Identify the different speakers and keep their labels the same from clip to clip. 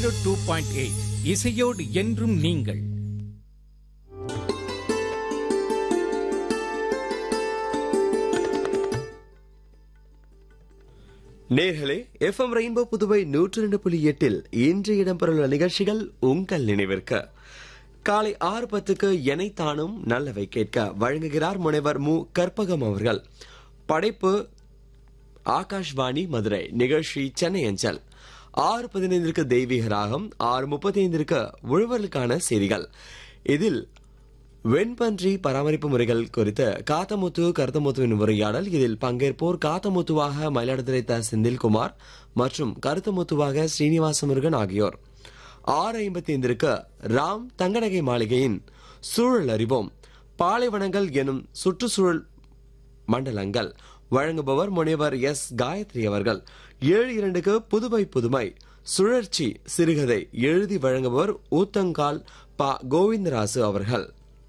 Speaker 1: zero two point eight இசையோடு என்றும் நீங்கள்
Speaker 2: நேர்களே எஃப்எம் ரெயின்போ புதுவை நூற்றி ரெண்டு புள்ளி எட்டில் இன்று இடம்பெறவுள்ள நிகழ்ச்சிகள் உங்கள் நினைவிற்கு காலை ஆறு பத்துக்கு எனைத்தானும் நல்லவை கேட்க வழங்குகிறார் முனைவர் மு கற்பகம் அவர்கள் படைப்பு ஆகாஷ்வாணி மதுரை நிகழ்ச்சி சென்னை அஞ்சல் ஆறு பதினைந்திற்கு தெய்வீக ராகம் ஆறு முப்பத்தி ஐந்திற்கு உழவர்களுக்கான செய்திகள் இதில் வெண்பன்றி பராமரிப்பு முறைகள் குறித்து காத்தமுத்து கருத்தமுத்துவின் உரையாடல் இதில் பங்கேற்போர் காத்தமுத்துவாக மயிலாடுதுறை த செந்தில்குமார் மற்றும் கருத்தமுத்துவாக ஸ்ரீனிவாச முருகன் ஆகியோர் ஆறு ஐம்பத்தி ஐந்திற்கு ராம் தங்கநகை மாளிகையின் சூழல் அறிவோம் பாலைவனங்கள் எனும் சுற்றுச்சூழல் மண்டலங்கள் வழங்குபவர் முனைவர் எஸ் காயத்ரி அவர்கள் ஏழு இரண்டுக்கு புதுமை புதுமை சுழற்சி சிறுகதை எழுதி வழங்குபவர் ஊத்தங்கால் பா கோவிந்தராசு அவர்கள்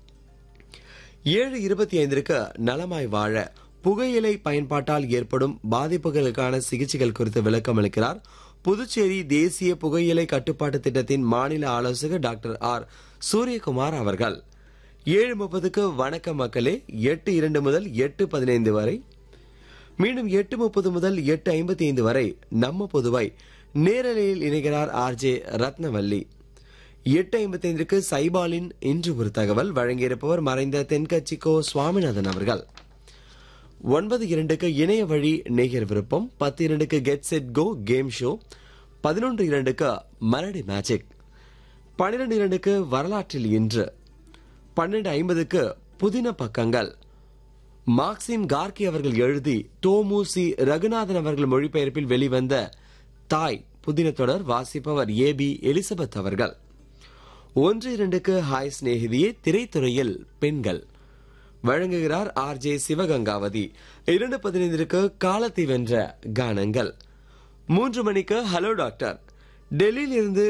Speaker 2: ஏழு இருபத்தி ஐந்திற்கு நலமாய் வாழ புகையிலை பயன்பாட்டால் ஏற்படும் பாதிப்புகளுக்கான சிகிச்சைகள் குறித்து விளக்கம் அளிக்கிறார் புதுச்சேரி தேசிய புகையிலை கட்டுப்பாட்டு திட்டத்தின் மாநில ஆலோசகர் டாக்டர் ஆர் சூரியகுமார் அவர்கள் ஏழு முப்பதுக்கு வணக்க மக்களே எட்டு இரண்டு முதல் எட்டு பதினைந்து வரை மீண்டும் எட்டு முப்பது முதல் எட்டு ஐம்பத்தி ஐந்து வரை நம்ம பொதுவை நேரலையில் இணைகிறார் ஆர்ஜே ரத்னவல்லி எட்டு ஐம்பத்தி ஐந்திற்கு சைபாலின் இன்று ஒரு தகவல் வழங்கியிருப்பவர் மறைந்த தென்கட்சி கோ சுவாமிநாதன் அவர்கள் ஒன்பது இரண்டுக்கு இணைய வழி நேயர் விருப்பம் பத்து இரண்டுக்கு get set go game show பதினொன்று இரண்டுக்கு மரடி மேஜிக் பன்னிரண்டு இரண்டுக்கு வரலாற்றில் இன்று பன்னெண்டு ஐம்பதுக்கு புதின பக்கங்கள் மார்க்சிம் கார்கி அவர்கள் எழுதி தோமு சி ரகுநாதன் அவர்கள் மொழிபெயர்ப்பில் வெளிவந்த தாய் புதின தொடர் வாசிப்பவர் ஏ பி எலிசபெத் அவர்கள் ஒன்று இரண்டுக்கு ஹாய் சிநேகிதியே திரைத்துறையில் பெண்கள் வழங்குகிறார் ஆர் ஜே சிவகங்காவதி இரண்டு பதினைந்திற்கு காலத்தை வென்ற கானங்கள் மூன்று மணிக்கு ஹலோ டாக்டர் டெல்லியில் இருந்து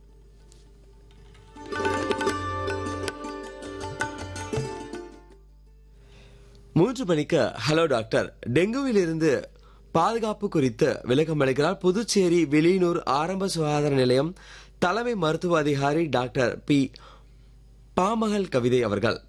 Speaker 2: மூன்று மணிக்கு ஹலோ டாக்டர் டெங்குவில் இருந்து பாதுகாப்பு குறித்து விளக்கம் அளிக்கிறார் புதுச்சேரி வெளியனூர் ஆரம்ப சுகாதார நிலையம் தலைமை மருத்துவ அதிகாரி டாக்டர் பி பாமகள் கவிதை அவர்கள்